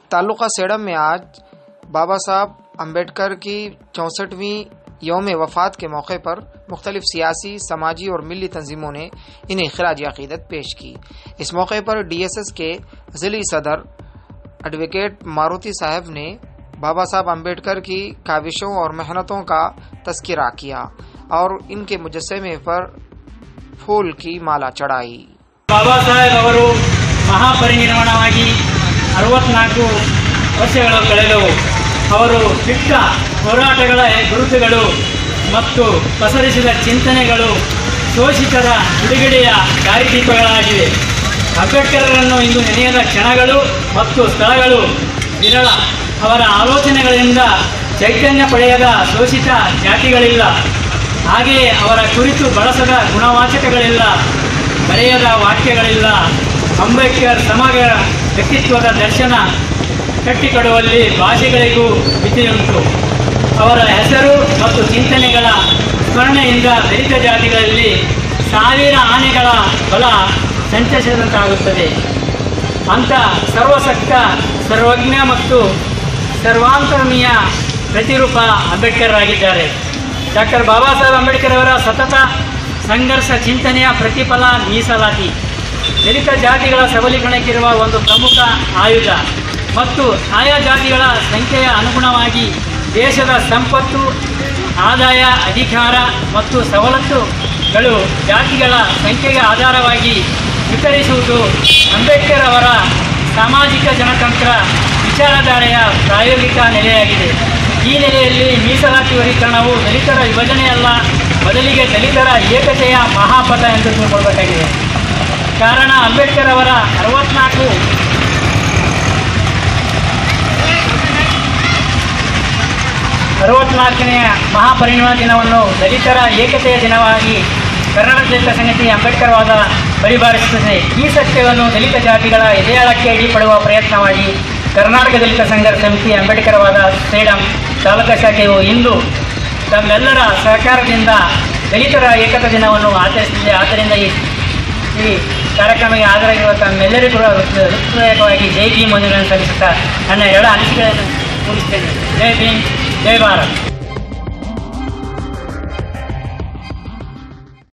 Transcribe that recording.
taluka sedum में आज बाबा साहब अम्बेडकर की चौंसठवीं योम वफात के मौके पर मुख्तलिफ सियासी समाजी और मिली तंजीमों ने इन्हें खराज अकीदत पेश की इस मौके पर डी एस एस के जिली सदर एडवोकेट मारुति साहब ने बाबा साहब अम्बेडकर की काविशों और मेहनतों का तस्करा किया और इनके मुजस्मे पर फूल की माला चढ़ाई ಬಾಬಾ ಸಾಹೇಬ್ ಅವರು ಮಹಾಪರಿನಿರ್ವಾಣವಾಗಿ ಅರವತ್ನಾಲ್ಕು ವರ್ಷಗಳು ಕಳೆದವು ಅವರು ಬಿಟ್ಟ ಹೋರಾಟಗಳ ಗುರುತುಗಳು ಮತ್ತು ಪಸರಿಸಿದ ಚಿಂತನೆಗಳು ಶೋಷಿತರ ಬಿಡುಗಡೆಯ ದಾರಿದೀಪಗಳಾಗಿವೆ ಅಂಬೇಡ್ಕರರನ್ನು ಇಂದು ನೆನೆಯದ ಕ್ಷಣಗಳು ಮತ್ತು ಸ್ಥಳಗಳು ವಿರಳ ಅವರ ಆಲೋಚನೆಗಳಿಂದ ಚೈತನ್ಯ ಪಡೆಯದ ಶೋಷಿತ ಜಾತಿಗಳಿಲ್ಲ ಹಾಗೆಯೇ ಅವರ ಕುರಿತು ಬಳಸದ ಗುಣವಾಚಕಗಳಿಲ್ಲ ಬರೆಯದ ವಾಕ್ಯಗಳಿಲ್ಲ ಅಂಬೇಡ್ಕರ್ ಸಮಗ್ರ ವ್ಯಕ್ತಿತ್ವದ ದರ್ಶನ ಕಟ್ಟಿಕೊಡುವಲ್ಲಿ ಭಾಷೆಗಳಿಗೂ ಮಿತಿಯುಂಟು ಅವರ ಹೆಸರು ಮತ್ತು ಚಿಂತನೆಗಳ ಸ್ಮರಣೆಯಿಂದ ದಲಿತ ಜಾತಿಗಳಲ್ಲಿ ಸಾವಿರ ಆನೆಗಳ ಬಲ ಸಂಚರಿಸಿದಂತಾಗುತ್ತದೆ ಅಂಥ ಸರ್ವಶಕ್ತ ಸರ್ವಜ್ಞ ಮತ್ತು ಸರ್ವಾಂತರ್ಮೀಯ ಪ್ರತಿರೂಪ ಅಂಬೇಡ್ಕರ್ ಆಗಿದ್ದಾರೆ ಡಾಕ್ಟರ್ ಬಾಬಾ ಸಾಹೇಬ್ ಅಂಬೇಡ್ಕರ್ ಅವರ ಸತತ ಸಂಘರ್ಷ ಚಿಂತನೆಯ ಪ್ರತಿಫಲ ಮೀಸಲಾತಿ ದಲಿತ ಜಾತಿಗಳ ಸಬಲೀಕರಣಕ್ಕಿರುವ ಒಂದು ಪ್ರಮುಖ ಆಯುಧ ಮತ್ತು ಆಯಾ ಜಾತಿಗಳ ಸಂಖ್ಯೆಯ ಅನುಗುಣವಾಗಿ ದೇಶದ ಸಂಪತ್ತು ಆದಾಯ ಅಧಿಕಾರ ಮತ್ತು ಸವಲತ್ತುಗಳು ಜಾತಿಗಳ ಸಂಖ್ಯೆಗೆ ಆಧಾರವಾಗಿ ವಿತರಿಸುವುದು ಅಂಬೇಡ್ಕರ್ ಅವರ ಸಾಮಾಜಿಕ ಜನತಂತ್ರ ವಿಚಾರಧಾರೆಯ ಪ್ರಾಯೋಗಿಕ ನೆಲೆಯಾಗಿದೆ ಈ ನೆಲೆಯಲ್ಲಿ ಮೀಸಲಾತಿ ವರ್ಗೀಕರಣವು ದಲಿತರ ವಿಭಜನೆಯಲ್ಲ ಬದಲಿಗೆ ದಲಿತರ ಏಕತೆಯ ಮಹಾಪಥ ಎಂದು ತಿಳ್ಕೊಳ್ಬೇಕಾಗಿದೆ ಕಾರಣ ಅಂಬೇಡ್ಕರ್ ಅವರ ಅರವತ್ನಾಲ್ಕು ಅರವತ್ನಾಲ್ಕನೆಯ ಮಹಾಪರಿನಿರ್ವಾಣ ದಿನವನ್ನು ದಲಿತರ ಏಕತೆಯ ದಿನವಾಗಿ ಕರ್ನಾಟಕ ದಲಿತ ಸಂಗತಿ ಅಂಬೇಡ್ಕರ್ ವಾದ ಪರಿಭಾವಿಸುತ್ತದೆ ಈ ಸತ್ಯವನ್ನು ದಲಿತ ಜಾತಿಗಳ ಎದೆಯಾಳಕ್ಕೆ ಅಡಿಪಡುವ ಪ್ರಯತ್ನವಾಗಿ ಕರ್ನಾಟಕ ದಲಿತ ಸಂಘರ್ಷ ಸಮಿತಿ ಅಂಬೇಡ್ಕರ್ ವಾದ ಸೇಡಂ ತಾಲೂಕಾ ಶಾಖೆಯು ಇಂದು ತಮ್ಮೆಲ್ಲರ ಸಹಕಾರದಿಂದ ದಲಿತರ ಏಕತಾ ದಿನವನ್ನು ಆಚರಿಸುತ್ತಿದೆ ಆದ್ದರಿಂದ ಈ ಈ ಕಾರ್ಯಕ್ರಮಕ್ಕೆ ಹಾಜರಾಗಿರುವ ತಮ್ಮೆಲ್ಲರಿಗೂ ಕೂಡ ಹೃದಯವಾಗಿ ಜೈ ಭೀಮ್ ವಂದನೆಗಳನ್ನು ಸಲ್ಲಿಸುತ್ತಾ ನನ್ನ ಎರಡು ಅನಿಸಿಕೆಗಳನ್ನು ಮುಗಿಸ್ತೇನೆ ಜೈ ಭೀಮ್ ಜೈ ಭಾರತ್